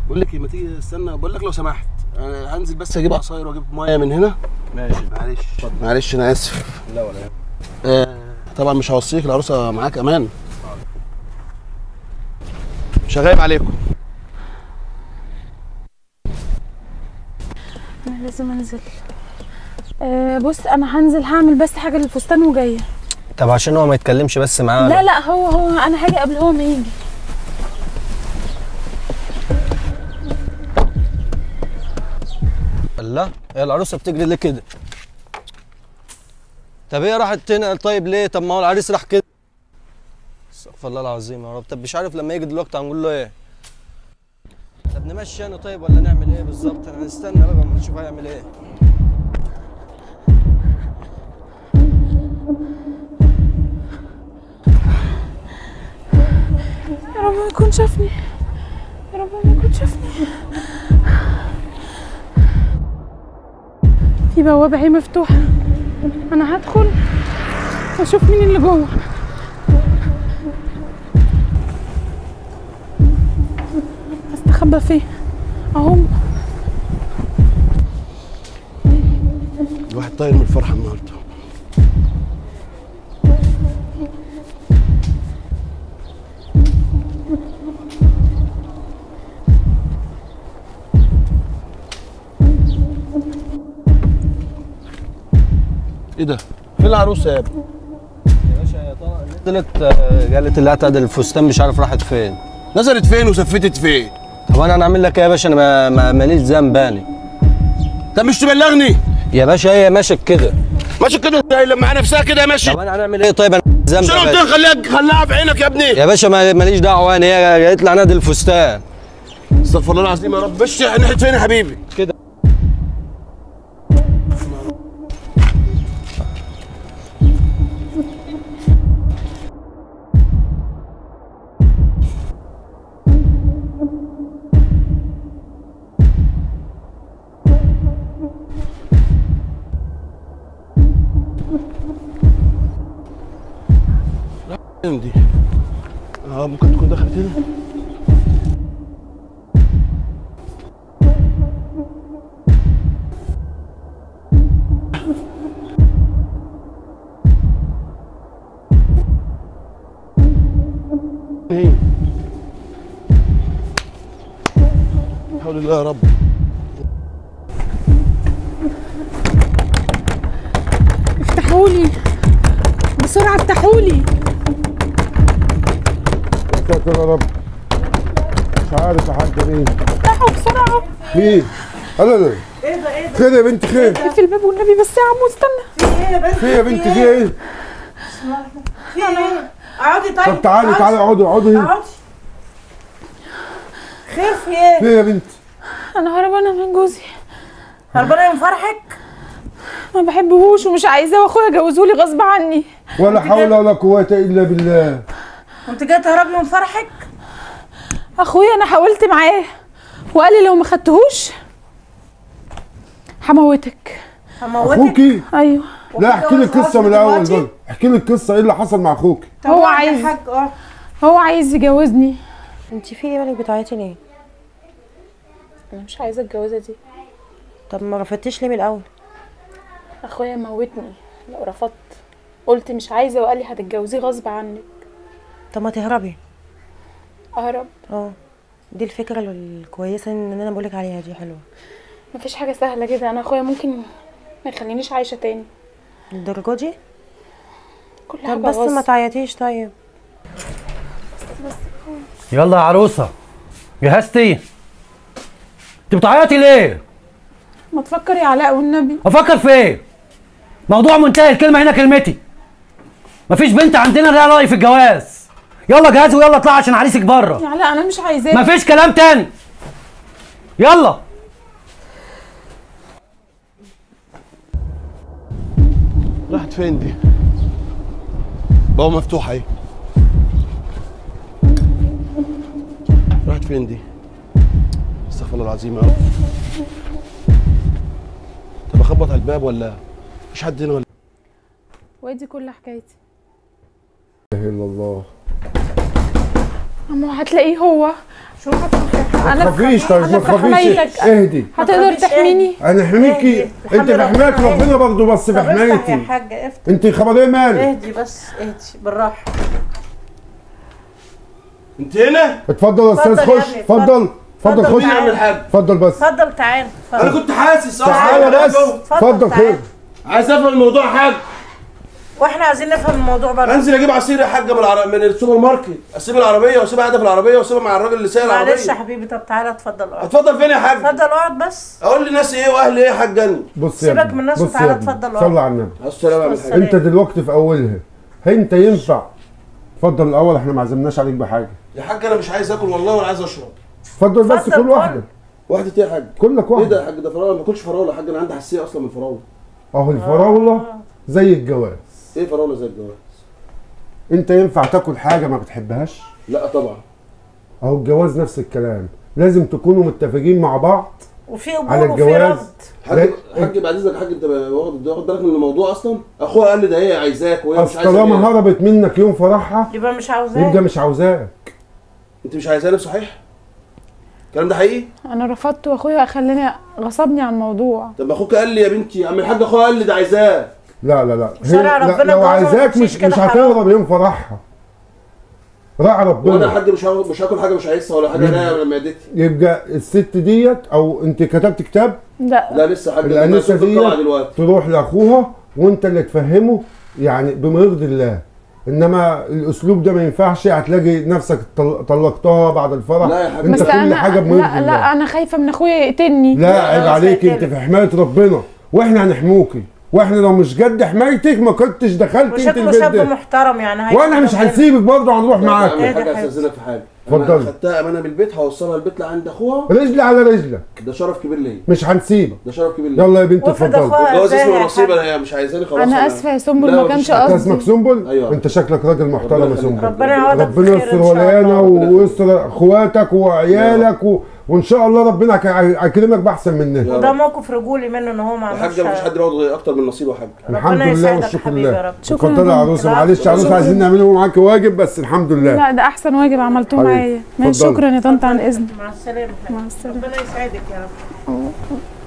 بقول لك ايه ما تيجي استنى بقول لك لو سمحت انا هنزل بس اجيب عصاير واجيب ميه من هنا ماشي معلش معلش انا اسف لا ولا يهمك. آه طبعا مش هوصيك العروسه معاك امان مش هغيب عليكم انا لازم انزل آه بص انا هنزل هعمل بس حاجه للفستان وجايه طب عشان هو ما يتكلمش بس معاه لا لا هو هو انا هاجي قبل هو ما يجي الله هي العروسه بتجري ليه كده طب هي راحت تنقل طيب ليه طب ما هو العريس راح كده استغفر الله العظيم يا رب طب مش عارف لما يجي دلوقتي هنقول له ايه طب نمشي انا طيب ولا نعمل ايه بالظبط انا هنستنى بقى اما نشوف هيعمل ايه يا رب ما يكون شافني يا رب ما يكون شافني في بوابة اهي مفتوحة أنا هدخل وأشوف مين اللي جوه استخبى فين أهم الواحد طاير من الفرحه النهارده ايه ده؟ فين العروسه يا ابني؟ يا باشا هي طلعت نزلت آه، قالت اللي هتعدل الفستان مش عارف راحت فين نزلت فين وسفتت فين؟ طب انا هنعمل لك ايه يا باشا انا ما- ما- ماليش ذنب اني طب مش تبلغني؟ يا باشا هي ماشيه كده ماشي كده ازاي لما مع نفسها كده ماشي طب انا هنعمل ايه طيب انا ذنب مش يا انا قلت باشا. لك خليها خليها في عينك يا ابني يا باشا ما- ماليش دعوه انا هي قالت لي هنادي الفستان استغفر الله العظيم يا رب مش ناحيه فين يا حبيبي؟ كده فين دي؟ اه ممكن تكون دخلت هنا هي حول الله يا رب افتحولي بسرعة افتحولي ساتر يا رب مش عارف يا حاج مين افتحوا بسرعة مين لا لا ايه ده ايه ده خير يا بنت خير اقفل الباب والنبي بس يا عمو استنى في ايه يا بنت خير يا بنت في ايه في ايه اقعدي طيب طب تعالي اقعدي. تعالي اقعدي اقعدي هنا اقعدي خير في ايه خير يا بنت انا هربانة من جوزي هربانه من فرحك ما بحبهوش ومش عايزاه واخويا جوزهولي غصب عني ولا حول ولا قوة الا بالله وانت جايه تهربي من فرحك اخويا انا حاولت معاه وقال لي لو ما خدتهوش هموتك هموتك اخوكي ايوه لا احكي لي وكده القصة من دلوقتي؟ الاول بقى احكي لي القصة ايه اللي حصل مع اخوكي طب هو اقعد يا عايز- حاج اه هو عايز يجوزني انت في ايه مالك بتعيطي ليه انا مش عايزه الجوازه دي طب ما رفضتيش ليه من الاول اخويا موتني لو رفضت قلت مش عايزه وقال لي هتتجوزيه غصب عنك طب ما تهربي اهرب اه دي الفكره الكويسه ان انا بقولك عليها دي حلوه مفيش حاجه سهله كده انا اخويا ممكن ما يخلينيش عايشه تاني للدرجه دي كل حاجه طب بس ما غصب. تعيطيش طيب يلا يا عروسه جهزتي انت بتعيطي ليه ما تفكر يا علاء والنبي افكر في ايه موضوع منتهي الكلمه هنا كلمتي مفيش بنت عندنا لها راي في الجواز يلا جهزي ويلا اطلع عشان عريسك بره يا علاء انا مش عايزاه مفيش كلام تاني يلا راحت فين دي؟ بابا مفتوحة اهي راحت فين دي؟ استغفر الله العظيم يا رب طب اخبط على الباب ولا مفيش حد هنا ولا وادي كل حكايتي لا اله الا الله اما هتلاقيه هو شو هتروحي انا تخافيش طيب ما أنا في تخافيش حمايتك. اهدي هتقدر تخافيش تحميني انا حميكي اهدي. انت في الحمد حماية لله. ربنا برضه بس في طب افتح يا حمايتي حاجة افتح انت خبر ايه مالك اهدي بس اهدي بالراحة انت هنا اتفضل يا استاذ اتفضل يا خش ابني، اتفضل اتفضل اتفضل خش مين يا عم الحاج اتفضل بس اتفضل تعال انا اتفضل كنت حاسس تعالى اصلا بس اتفضل تعال. خير عايز افهم الموضوع يا حاج واحنا عايزين نفهم الموضوع برضه انزل اجيب عصير يا حاجه من العر... من السوبر ماركت اسيب العربيه واسيبها قاعده في العربيه واسيبها مع الراجل اللي سايق معلش يا العربيه حبيبي طب تعالى اتفضل اقعد اتفضل فين يا حاج اتفضل اقعد بس اقول لناس ايه واهلي ايه يا حاج انا بص يا سيبك ابني، من الناس بص يا وتعالى ابني. اتفضل صلي على النبي السلام عليكم السلام. انت دلوقتي في اولها انت ينفع اتفضل الاول احنا ما عزمناش عليك بحاجه يا حاج انا مش عايز اكل والله ولا عايز اشرب اتفضل بس اتفضل كل كل. واحده واحده ايه يا حاج كلك ايه ده واحده يا حاج ده فراوله ما باكلش فراوله يا حاج انا عندي حساسيه اصلا من الفراوله اهو الفراوله زي الجواز ايه فراوله زي الجواز انت ينفع تاكل حاجه ما بتحبهاش لا طبعا اهو الجواز نفس الكلام لازم تكونوا متفقين مع بعض وفي على قبول وفي الجواز رفض حاج لا، حاج بعد اذنك يا حاج انت واخد واخد بالك من الموضوع اصلا اخوها قال لي ده هي عايزاك وهي مش اصل عايزه طالما إيه؟ هربت منك يوم فرحها يبقى مش عاوزاه يبقى مش عاوزاك انت مش عايزاني صحيح الكلام ده حقيقي انا رفضت واخويا خلاني غصبني على الموضوع طب ما اخوك قال لي يا بنتي عم الحاج اخوها قال لي ده عايزاك لا لا لا شرع لا ربنا لو جوزها عايزاك ما مش تمشيش مش كده حرام. هتهرب يوم فرحها راعي وانا يا ربنا حاج مش هاكل مش هاكل حاجه مش عايزها ولا حاجه انا ولا معدتي يبقى الست ديت او انت كتبت كتاب لا لا لسه يا حاج الانسه أنا شفت الطلعة ديت دلوقتي تروح لاخوها وانت اللي تفهمه يعني بما يرضي الله انما الاسلوب ده ما ينفعش هتلاقي نفسك طل- طلقتها بعد الفرح لا يا حبيبي. انت بس كل انا حاجه بما يرضي لا الله لا انا خايفه من اخويا يقتلني لا عيب لا، عليك مش انت هيقتلك. في حمايه ربنا واحنا هنحموكي واحنا لو مش قد حمايتك ما كنتش دخلت انت وشكله البيت شاب ده محترم يعني هيجي وانا مش ربنا. هنسيبك برضه هنروح يا معاك عم ايه الحاج ده حبيبي؟ استاذنك في حاجه اتفضل. انا خدتها امانه من البيت هوصلها البيت لعند اخوها رجل على رجلك ده شرف كبير ليا مش هنسيبك ده شرف كبير ليا يلا يا بنت وافرض اتفضل اخوها جواز ازاي اسمه يا نصيب حاج؟ هي مش عايزاني خلاص انا اسفه يا سنبل لا، ما مفيش كانش حاجة. انت اسمك قصدي سنبل أيوة. انت شكلك راجل محترم يا ربنا سنبل يخليك. ربنا يعوضك ربنا بخير يستر ان شاء ولانا الله ويستر اخواتك وعيالك و... وان شاء الله ربنا هك- هيكرمك باحسن مننا وده موقف رجولي منه ان هو ما يا عملش حاجه مفيش حد بياخد اكتر من نصيبه يا حاج الحمد ربنا لله يسعدك والشكر حبيبي يا لله رب شكرا اتفضلي يا يا عروسه بنت. معلش يا عروسه شكرا. عايزين نعمله معاك واجب بس الحمد لله لا ده احسن واجب عملتوه حبيبي. معايا ماشي اتفضلي. شكرا يا طنط عن اذنك مع السلامه مع السلامه ربنا يسعدك يا رب